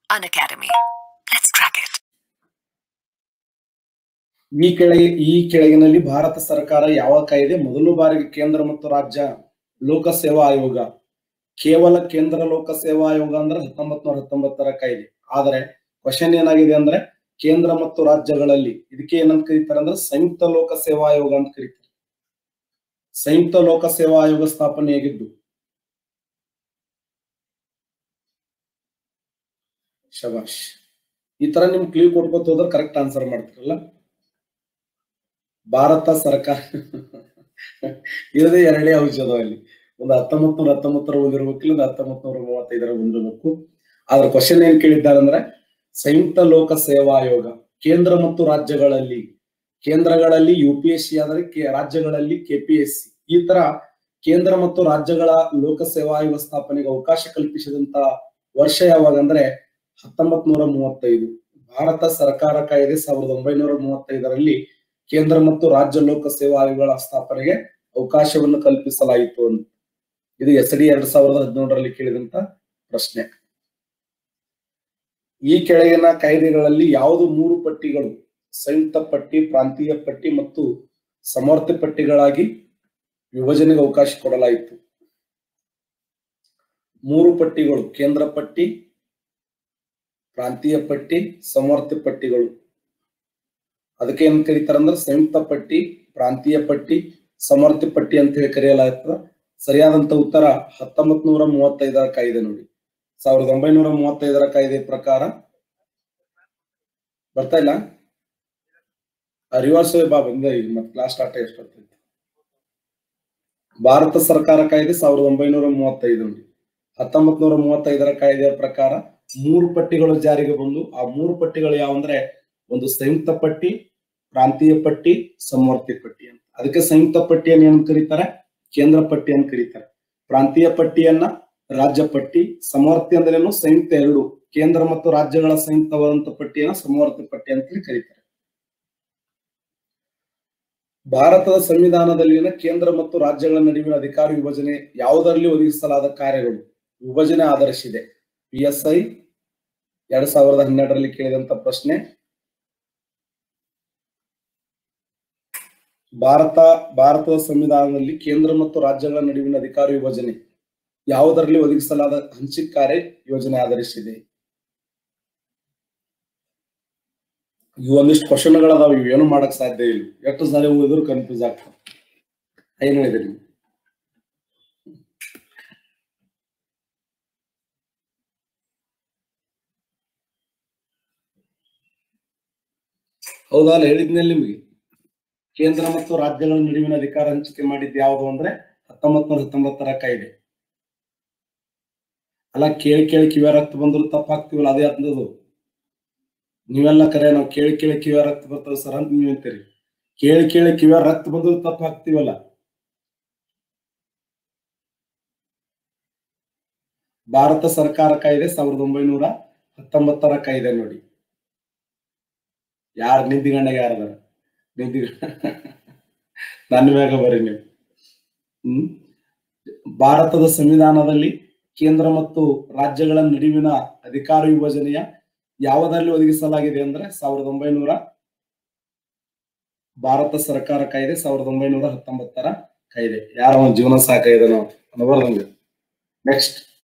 An Academy. Let's crack it. ಈ ಕೆಳಗೆ ಈ ಕೆಳಗಿನಲ್ಲಿ ಭಾರತ ಸರ್ಕಾರ ಯಾವ ಕಾಯ್ದೆ ಮೊದಲು ಬಾರಿಗೆ ಕೇಂದ್ರ ಮತ್ತು ರಾಜ್ಯ ಲೋಕ ಸೇವಾ ಆಯೋಗ ಕೇವಲ ಕೇಂದ್ರ ಲೋಕ ಸೇವಾ ಆಯೋಗ ಅಂದ್ರೆ ಹತ್ತೊಂಬತ್ ನೂರ ಹತ್ತೊಂಬತ್ತರ ಕಾಯ್ದೆ ಆದರೆ ಕ್ವಶನ್ ಏನಾಗಿದೆ ಅಂದ್ರೆ ಕೇಂದ್ರ ಮತ್ತು ರಾಜ್ಯಗಳಲ್ಲಿ ಇದಕ್ಕೆ ಏನಂತ ಕರೀತಾರೆ ಅಂದ್ರೆ ಸಂಯುಕ್ತ ಲೋಕ ಸೇವಾ ಆಯೋಗ ಅಂತ ಕರೀತಾರೆ ಸಂಯುಕ್ತ ಲೋಕ ಸೇವಾ ಆಯೋಗ ಸ್ಥಾಪನೆಯಾಗಿದ್ದು ಶಬಾಷ್ ಈ ತರ ನಿಮ್ ಕ್ಲೀವ್ ಕೊಟ್ಕೋತ ಹೋದ್ರೆ ಕರೆಕ್ಟ್ ಆನ್ಸರ್ ಮಾಡ್ತಿರಲ್ಲ ಭಾರತ ಸರ್ಕಾರ ಇರದೇ ಎರಡೇ ಔಷಧ ಅಲ್ಲಿ ಒಂದು ಹತ್ತೊಂಬತ್ ನೂರ ಹತ್ತೊಂಬತ್ತರ ಬಂದಿರ್ಬೇಕಿಲ್ಲ ಒಂದು ಹತ್ತೊಂಬತ್ ನೂರ ಮೂವತ್ತೈದರ ಬಂದಿರ್ಬೇಕು ಆದ್ರೆ ಕ್ವಶನ್ ಏನ್ ಕೇಳಿದ್ದಾರೆ ಅಂದ್ರೆ ಸಂಯುಕ್ತ ಲೋಕ ಸೇವಾ ಆಯೋಗ ಕೇಂದ್ರ ಮತ್ತು ರಾಜ್ಯಗಳಲ್ಲಿ ಕೇಂದ್ರಗಳಲ್ಲಿ ಯು ಪಿ ಎಸ್ ಸಿ ಆದರೆ ಕೆ- ರಾಜ್ಯಗಳಲ್ಲಿ ಕೆಪಿಎಸ್ಸಿ ಈ ತರ ಕೇಂದ್ರ ಮತ್ತು ರಾಜ್ಯಗಳ ಲೋಕ ಸೇವಾ ಆಯೋಗ ಸ್ಥಾಪನೆಗೆ ಅವಕಾಶ ಕಲ್ಪಿಸಿದಂತ ವರ್ಷ ಯಾವಾಗ ಅಂದ್ರೆ ಹತ್ತೊಂಬತ್ ನೂರ ಮೂವತ್ತೈದು ಭಾರತ ಸರ್ಕಾರ ಕಾಯ್ದೆ ಸಾವಿರದ ಒಂಬೈನೂರ ಮೂವತ್ತೈದರಲ್ಲಿ ಕೇಂದ್ರ ಮತ್ತು ರಾಜ್ಯ ಲೋಕ ಸೇವಾ ಆಯೋಗಗಳ ಸ್ಥಾಪನೆಗೆ ಅವಕಾಶವನ್ನು ಕಲ್ಪಿಸಲಾಯಿತು ಅಂತ ಇದು ಎಸ್ ಡಿ ಎರಡ್ ಸಾವಿರದ ಹದಿನೇಳರಲ್ಲಿ ಕೇಳಿದಂತ ಪ್ರಶ್ನೆ ಈ ಕೆಳಗಿನ ಕಾಯ್ದೆಗಳಲ್ಲಿ ಯಾವುದು ಮೂರು ಪಟ್ಟಿಗಳು ಸಂಯುಕ್ತ ಪಟ್ಟಿ ಪ್ರಾಂತೀಯ ಪಟ್ಟಿ ಮತ್ತು ಸಮರ್ಥ ಪಟ್ಟಿಗಳಾಗಿ ವಿಭಜನೆಗೆ ಅವಕಾಶ ಕೊಡಲಾಯಿತು ಮೂರು ಪಟ್ಟಿಗಳು ಕೇಂದ್ರ ಪಟ್ಟಿ ಪ್ರಾಂತೀಯ ಪಟ್ಟಿ ಸಮರ್ಥ ಪಟ್ಟಿಗಳು ಅದಕ್ಕೆ ಏನ್ ಕರೀತಾರ ಅಂದ್ರೆ ಸಂಯುಕ್ತ ಪಟ್ಟಿ ಪ್ರಾಂತೀಯ ಪಟ್ಟಿ ಸಮರ್ಥ ಪಟ್ಟಿ ಅಂತ ಹೇಳಿ ಕರೆಯಲಾಗ್ತದ ಸರಿಯಾದಂತ ಉತ್ತರ ಹತ್ತೊಂಬತ್ ನೂರ ಮೂವತ್ತೈದರ ಕಾಯ್ದೆ ನೋಡಿ ಸಾವಿರದ ಒಂಬೈನೂರ ಮೂವತ್ತೈದರ ಕಾಯ್ದೆ ಪ್ರಕಾರ ಬರ್ತಾ ಇಲ್ಲ ರಿವರ್ಸ್ ಬಾ ಬಂದ ಈಗ ಮತ್ತೆ ಕ್ಲಾಸ್ ಸ್ಟಾರ್ಟ್ ಎಷ್ಟೊತ್ತೈತಿ ಭಾರತ ಸರ್ಕಾರ ಕಾಯ್ದೆ ಸಾವಿರದ ಒಂಬೈನೂರ ಮೂವತ್ತೈದು ನೋಡಿ ಹತ್ತೊಂಬತ್ ನೂರ ಮೂವತ್ತೈದರ ಕಾಯ್ದೆಯ ಪ್ರಕಾರ ಮೂರು ಪಟ್ಟಿಗಳು ಜಾರಿಗೆ ಬಂದು ಆ ಮೂರು ಪಟ್ಟಿಗಳು ಯಾವಂದ್ರೆ ಒಂದು ಸಂಯುಕ್ತ ಪಟ್ಟಿ ಪ್ರಾಂತೀಯ ಪಟ್ಟಿ ಸಮವರ್ತಿ ಪಟ್ಟಿ ಅಂತ ಅದಕ್ಕೆ ಸಂಯುಕ್ತ ಪಟ್ಟಿಯನ್ನು ಏನ್ ಕರೀತಾರೆ ಕೇಂದ್ರ ಪಟ್ಟಿ ಅಂತ ಕರೀತಾರೆ ಪ್ರಾಂತೀಯ ಪಟ್ಟಿಯನ್ನ ರಾಜ್ಯ ಪಟ್ಟಿ ಸಮವರ್ತಿ ಅಂದ್ರೇನು ಸಂಯುಕ್ತ ಎರಡು ಕೇಂದ್ರ ಮತ್ತು ರಾಜ್ಯಗಳ ಸಂಯುಕ್ತವಾದಂತ ಪಟ್ಟಿಯನ್ನ ಸಮವರ್ತಿ ಪಟ್ಟಿ ಅಂತ ಹೇಳಿ ಕರೀತಾರೆ ಭಾರತದ ಸಂವಿಧಾನದಲ್ಲಿನ ಕೇಂದ್ರ ಮತ್ತು ರಾಜ್ಯಗಳ ನಡುವಿನ ಅಧಿಕಾರ ವಿಭಜನೆ ಯಾವುದರಲ್ಲಿ ಒದಗಿಸಲಾದ ಕಾರ್ಯಗಳು ವಿಭಜನೆ ಆಧರಿಸಿದೆ ಪಿ ಎಸ್ ಐ ಎರಡ್ ಸಾವಿರದ ಹನ್ನೆರಡರಲ್ಲಿ ಕೇಳಿದಂತ ಪ್ರಶ್ನೆ ಭಾರತ ಭಾರತದ ಸಂವಿಧಾನದಲ್ಲಿ ಕೇಂದ್ರ ಮತ್ತು ರಾಜ್ಯಗಳ ನಡುವಿನ ಅಧಿಕಾರ ವಿಭಜನೆ ಯಾವುದರಲ್ಲಿ ಒದಗಿಸಲಾದ ಹಂಚಿಕೆ ಕಾರ್ಯ ಯೋಜನೆ ಆಧರಿಸಿದೆ ಇವು ಒಂದಿಷ್ಟು ಕ್ವಶನ್ಗಳದಾವ ಇವು ಏನು ಮಾಡಕ್ ಸಾಧ್ಯ ಇಲ್ಲ ಎಷ್ಟು ಸಾರಿ ಓದಿದ್ರು ಕನ್ಫ್ಯೂಸ್ ಆಗ್ತದೆ ಏನ್ ಹೇಳಿದ್ರಿ ಹೌದಾ ಅಲ್ಲ ಹೇಳಿದ್ನಲ್ಲಿ ನಿಮಗೆ ಕೇಂದ್ರ ಮತ್ತು ರಾಜ್ಯಗಳ ನಡುವಿನ ಅಧಿಕಾರ ಹಂಚಿಕೆ ಮಾಡಿದ್ದು ಯಾವುದು ಅಂದ್ರೆ ಹತ್ತೊಂಬತ್ ನೂರ ಹತ್ತೊಂಬತ್ತರ ಕಾಯ್ದೆ ಅಲ್ಲ ಕೇಳಿ ಕೇಳಿ ಕಿವಿಯ ರಕ್ತ ಬಂದ್ರು ತಪ್ಪಾಗ್ತೀವಲ್ಲ ಅದೇ ಅಂತದ್ದು ನೀವೆಲ್ಲ ಕರೆ ನಾವು ಕೇಳಿ ಕೇಳಿ ಕಿವಿಯ ರಕ್ತ ಬರ್ತದೆ ಸರ್ ಅಂತ ನೀವು ಅಂತೀರಿ ಕೇಳಿ ಕೇಳಿ ಕಿವಿಯ ರಕ್ತ ಬಂದ್ರು ತಪ್ಪ ಹಾಕ್ತಿವಲ್ಲ ಭಾರತ ಸರ್ಕಾರ ಕಾಯ್ದೆ ಸಾವಿರದ ಒಂಬೈನೂರ ಹತ್ತೊಂಬತ್ತರ ಕಾಯ್ದೆ ನೋಡಿ ಯಾರು ನಿಂತಿಗಂಡಾಗ ಯಾರದಾರ ನಿಂತಿ ನನ್ನ ಮ್ಯಾಗ ಬರ್ರಿ ನೀವು ಹ್ಮ್ ಭಾರತದ ಸಂವಿಧಾನದಲ್ಲಿ ಕೇಂದ್ರ ಮತ್ತು ರಾಜ್ಯಗಳ ನಡುವಿನ ಅಧಿಕಾರ ವಿಭಜನೆಯ ಯಾವುದರಲ್ಲಿ ಒದಗಿಸಲಾಗಿದೆ ಅಂದ್ರೆ ಸಾವಿರದ ಒಂಬೈನೂರ ಭಾರತ ಸರ್ಕಾರ ಕಾಯ್ದೆ ಸಾವಿರದ ಒಂಬೈನೂರ ಹತ್ತೊಂಬತ್ತರ ಕಾಯ್ದೆ ಯಾರ ಒಂದು ಜೀವನ ಸಾಕಾಗಿದೆ ನಾವು ಅನ್ಬಾರ್ದಂಗೆ ನೆಕ್ಸ್ಟ್